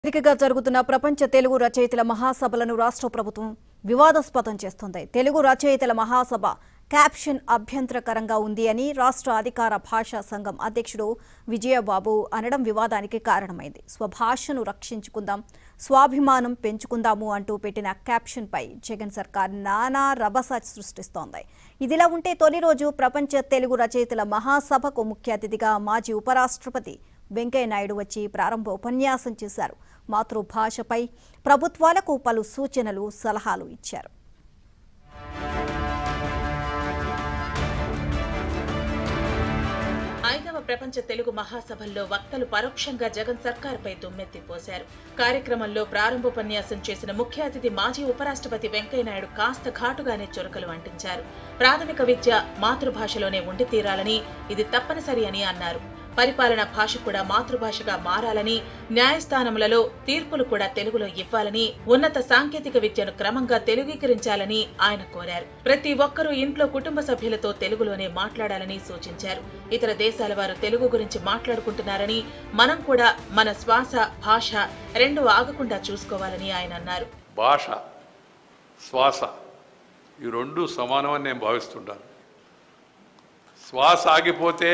వేదికగా జరుగుతున్న ప్రపంచ తెలుగు రచయితల మహాసభలను రాష్ట్ర ప్రభుత్వం వివాదాస్పదం చేస్తోంది తెలుగు రచయితల మహాసభ క్యాప్షన్ అభ్యంతరకరంగా ఉంది అని రాష్ట్ర అధికార భాషా సంఘం అధ్యక్షుడు విజయబాబు అనడం వివాదానికి కారణమైంది స్వభాషను రక్షించుకుందాం స్వాభిమానం పెంచుకుందాము అంటూ పెట్టిన క్యాప్షన్పై జగన్ సర్కార్ నానా రభస సృష్టిస్తోంది ఇదిలా ఉంటే తొలి రోజు ప్రపంచ తెలుగు రచయితల మహాసభకు ముఖ్య అతిథిగా మాజీ ఉపరాష్ట్రపతి వెంకయ్యనాయుడు వచ్చి ప్రారంభ ఉపన్యాసం చేశారు మాతృభాషపై ప్రభుత్వాలకు పలు సూచనలు సలహాలు ఇచ్చారు ఐదవ ప్రపంచ తెలుగు మహాసభల్లో వక్తలు పరోక్షంగా జగన్ సర్కార్పై దుమ్మెత్తి పోశారు కార్యక్రమంలో ప్రారంభోపన్యాసం చేసిన ముఖ్య అతిథి మాజీ ఉపరాష్ట్రపతి వెంకయ్యనాయుడు కాస్త ఘాటుగానే చురకలు అంటించారు ప్రాథమిక విద్య మాతృభాషలోనే ఉండి తీరాలని ఇది తప్పనిసరి అని అన్నారు పరిపాలన భాష కూడా మాతృభాషగా మారాలని న్యాయస్థానములలో తీర్పులు కూడా తెలుగులో ఇవ్వాలని ఉన్నత సాంకేతిక విద్యను క్రమంగా తెలుగీకరించాలని ఆయన కోరారు ప్రతి ఒక్కరూ ఇంట్లో కుటుంబ సభ్యులతో తెలుగులోనే మాట్లాడాలని సూచించారు ఇతర దేశాల వారు తెలుగు గురించి మాట్లాడుకుంటున్నారని మనం కూడా మన శ్వాస భాష రెండు ఆగకుండా చూసుకోవాలని ఆయన అన్నారు భాష శ్వాస ఈ రెండు సమానమని నేను భావిస్తుంటాను శ్వాస ఆగిపోతే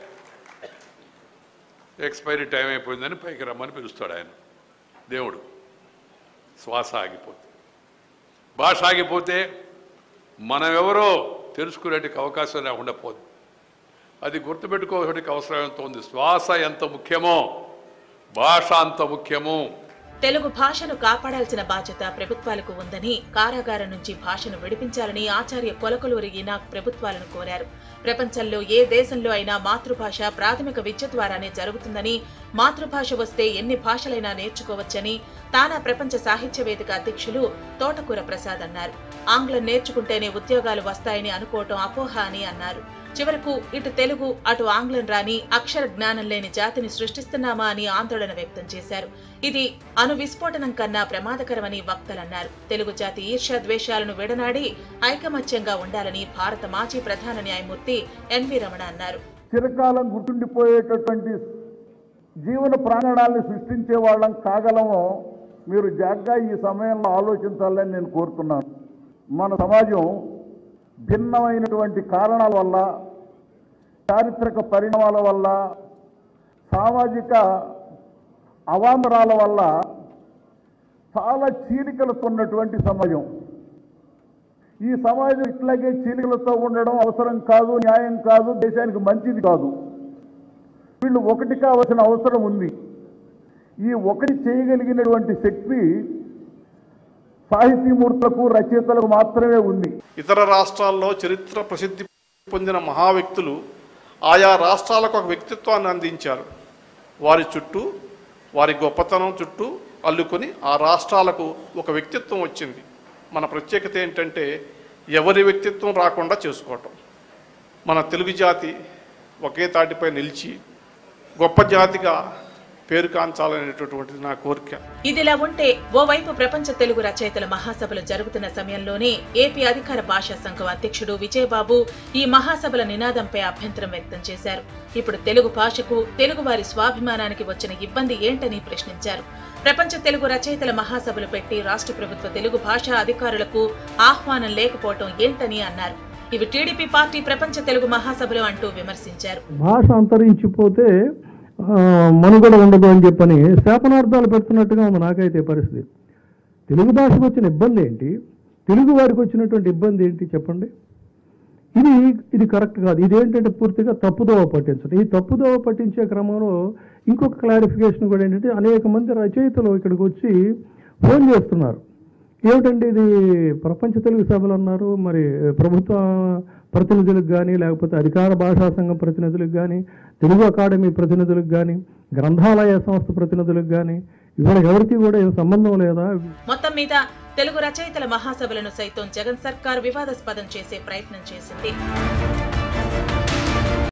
ఎక్స్పైరీ టైం అయిపోయిందని పైకి రమ్మని పిలుస్తాడు ఆయన దేవుడు శ్వాస ఆగిపోతే భాష ఆగిపోతే మనం ఎవరో తెలుసుకునేటికి అవకాశం లేకుండా పోదు అది గుర్తుపెట్టుకోవడానికి అవసరం ఎంత ఉంది శ్వాస ఎంత ముఖ్యమో భాష అంత ముఖ్యము తెలుగు భాషను కాపాడాల్సిన బాధ్యత ప్రభుత్వాలకు ఉందని కారాగారం నుంచి భాషను విడిపించాలని ఆచార్య కొలకలూరి ఈనాక్ ప్రభుత్వాలను కోరారు ప్రపంచంలో ఏ దేశంలో అయినా మాతృభాష ప్రాథమిక విద్య ద్వారానే జరుగుతుందని మాతృభాష వస్తే ఎన్ని భాషలైనా నేర్చుకోవచ్చని తానా ప్రపంచ సాహిత్య వేదిక అధ్యక్షులు తోటకూర ప్రసాద్ అన్నారు ఆంగ్లం నేర్చుకుంటేనే ఉద్యోగాలు వస్తాయని అనుకోవటం అపోహ అని అన్నారు చివరకు ఇటు తెలుగు అటు ఆంగ్లం రాని అక్షర జ్ఞానం లేని జాతిని సృష్టిస్తున్నామా అని ఆందోళన వ్యక్తం చేశారు ఇది అణు విస్ఫోటనం కన్నా ప్రమాదకరమని వక్తలన్నారు తెలుగు జాతి ఈర్ష్య ద్వేషాలను విడనాడి ఐకమత్యంగా ఉండాలని భారత మాజీ ప్రధాన న్యాయమూర్తి ఎన్వి రమణ అన్నారు చిరకాలం గుర్తుండిపోయేటటువంటి జీవన ప్రాంగణాన్ని సృష్టించే వాళ్ళం కాగలమో మీరు జాగ్గా ఈ సమయంలో ఆలోచించాలని నేను కోరుతున్నాను మన సమాజం భిన్నమైనటువంటి కారణాల వల్ల చారిత్రక పరిణామాల వల్ల సామాజిక అవాంతరాల వల్ల చాలా చీలికలతో ఉన్నటువంటి సమాజం ఈ సమాజం ఇట్లాగే చీలికలతో ఉండడం అవసరం కాదు న్యాయం కాదు దేశానికి మంచిది కాదు వీళ్ళు ఒకటి కావాల్సిన అవసరం ఉంది ఈ ఒకటి చేయగలిగినటువంటి శక్తి సాహితీమూర్తులకు రచయితలకు మాత్రమే ఉంది ఇతర రాష్ట్రాల్లో చరిత్ర ప్రసిద్ధి పొందిన మహా వ్యక్తులు ఆయా రాష్ట్రాలకు ఒక వ్యక్తిత్వాన్ని అందించారు వారి చుట్టూ వారి గొప్పతనం చుట్టూ అల్లుకొని ఆ రాష్ట్రాలకు ఒక వ్యక్తిత్వం వచ్చింది మన ప్రత్యేకత ఏంటంటే ఎవరి వ్యక్తిత్వం రాకుండా చేసుకోవటం మన తెలుగు జాతి ఒకే తాటిపై నిలిచి గొప్ప జాతిగా పేరు కాంచాలనేటటువంటిది నా కోరిక ఇదిలా ఉంటే ఓవైపు ప్రపంచ తెలుగు రచయితల మహాసభలు జరుగుతున్న సమయంలోనే ఏపీ అధికార భాషా సంఘం అధ్యక్షుడు విజయబాబు ఈ మహాసభల నినాదంపై అభ్యంతరం వ్యక్తం చేశారు ఇప్పుడు తెలుగు భాషకు తెలుగు వారి స్వాభిమానానికి వచ్చిన ఇబ్బంది ఏంటని ప్రశ్నించారు ప్రపంచ తెలుగు రచయితల మహాసభలు పెట్టి రాష్ట్ర ప్రభుత్వ తెలుగు భాషా అధికారులకు ఆహ్వానం లేకపోవటం ఏంటని అన్నారు ఇవి టీడీపీ పార్టీ ప్రపంచ తెలుగు మహాసభలు అంటూ విమర్శించారు భాష అంతరించిపోతే ఆ, మనుగడ ఉండదు అని చెప్పని శాపనార్థాలు పెడుతున్నట్టుగా ఉంది నాకైతే పరిస్థితి తెలుగు భాషకు వచ్చిన ఇబ్బంది ఏంటి తెలుగు వారికి వచ్చినటువంటి ఇబ్బంది ఏంటి చెప్పండి ఇది ఇది కరెక్ట్ కాదు ఇదేంటంటే పూర్తిగా తప్పుదోవ పట్టించడం ఈ తప్పుదోవ పట్టించే క్రమంలో ఇంకొక క్లారిఫికేషన్ కూడా ఏంటంటే అనేక మంది రచయితలు ఇక్కడికి వచ్చి ఫోన్ చేస్తున్నారు ఏమిటండి ఇది ప్రపంచ తెలుగు సభలు అన్నారు మరి ప్రభుత్వ ప్రతినిధులకు కానీ లేకపోతే అధికార భాషా సంఘం ప్రతినిధులకు కానీ తెలుగు అకాడమీ ప్రతినిధులకు కానీ గ్రంథాలయ సంస్థ ప్రతినిధులకు కానీ ఇవాళ ఎవరికి కూడా ఏం సంబంధం లేదా మొత్తం మీద తెలుగు రచయితల మహాసభలను సైతం జగన్ సర్కార్ వివాదాస్పదం చేసే ప్రయత్నం చేసింది